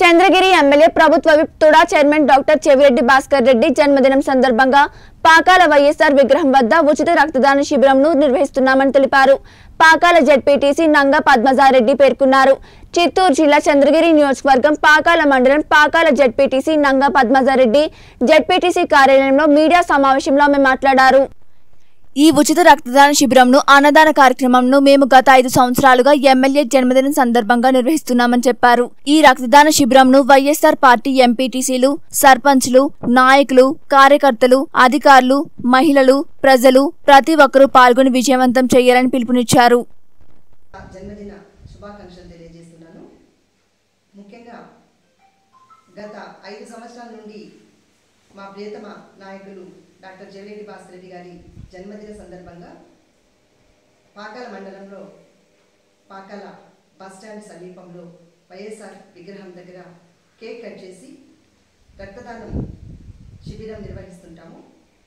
Chandragiri MLA ప్రభుత్వ whip TUDA chairman doctor Chevireddy Bhaskar Reddy జన్మదినం సందర్భంగా పాకాల వైఎస్ఆర్ విగ్రహం వద్ద ఉచిత రక్తదాన శిబిరంను నిర్వహిస్తున్నామని తెలిపారు పాకాల జడ్పీటీసీ నంగా పద్మజారెడ్డి పేర్కొన్నారు చిత్తూరు జిల్లా చంద్రగిరి నియోజకవర్గం పాకాల మండలం పాకాల జడ్పీటీసీ నంగా పద్మజారెడ్డి జడ్పీటీసీ కార్యాలయంలో మీడియా సమావేశంలో ఆమె మాట్లాడారు ఈ ఉచిత రక్తదాన శిబిరంను అన్నదాన కార్యక్రమంను మేము గత ఐదు సంవత్సరాలుగా ఎమ్మెల్యే జన్మదినం సందర్భంగా నిర్వహిస్తున్నామని చెప్పారు ఈ రక్తదాన శిబిరంను వైఎస్ఆర్ పార్టీ ఎంపీటీసీలు సర్పంచ్లు నాయకులు కార్యకర్తలు అధికారులు మహిళలు ప్రజలు ప్రతి ఒక్కరూ పాల్గొని విజయవంతం చేయాలని పిలుపునిచ్చారు నా జన్మదిన శుభాకాంక్షలు తెలియజేస్తున్నాను ముఖ్యంగా గత ఐదు సంవత్సరాల నుండి మా ప్రియతమ నాయకులు డాక్టర్ జవిరెడ్డి భాస్కర్ రెడ్డి గారి జన్మదిన సందర్భంగా పాకాల మండలంలో పాకాల బస్ స్టాండ్ సమీపంలో వైఎస్ఆర్ విగ్రహం దగ్గర కేక్ కట్ చేసి రక్తదానం శిబిరం నిర్వహిస్తుంటాము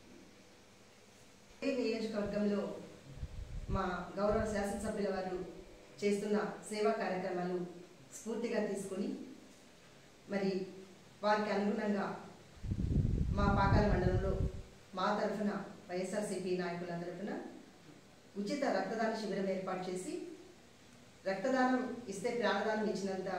ఈ నియోజకవర్గంలో మా గౌరవ శాసనసభ్యుల వారు చేస్తున్న సేవా కార్యక్రమాలు స్ఫూర్తిగా తీసుకొని మరి వారికి అనుగుణంగా మా పాకాల మండలంలో మా తరఫున వైఎస్ఆర్సీపీ నాయకుల తరఫున ఉచిత రక్తదాన శిబిరం ఏర్పాటు చేసి రక్తదానం ఇస్తే ప్రాణదానం ఇచ్చినంత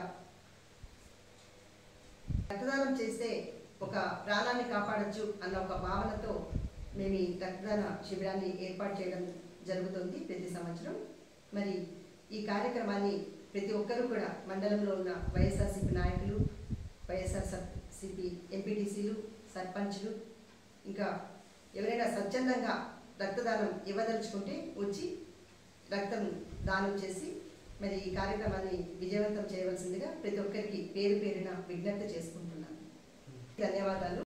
రక్తదానం చేస్తే ఒక ప్రాణాన్ని కాపాడొచ్చు అన్న ఒక భావనతో మేము ఈ రక్తదాన శిబిరాన్ని ఏర్పాటు చేయడం జరుగుతుంది ప్రతి సంవత్సరం మరి ఈ కార్యక్రమాన్ని ప్రతి ఒక్కరూ కూడా మండలంలో ఉన్న వైఎస్ఆర్సీపీ నాయకులు వైఎస్ఆర్సీపీ ఎంపీటీసీలు సర్పంచ్లు ఇంకా ఎవరైనా స్వచ్ఛందంగా రక్తదానం ఇవ్వదలుచుకుంటే వచ్చి రక్తం దానం చేసి మరి ఈ కార్యక్రమాన్ని విజయవంతం చేయవలసిందిగా ప్రతి ఒక్కరికి పేరు పేరున విజ్ఞప్తి చేసుకుంటున్నాను ధన్యవాదాలు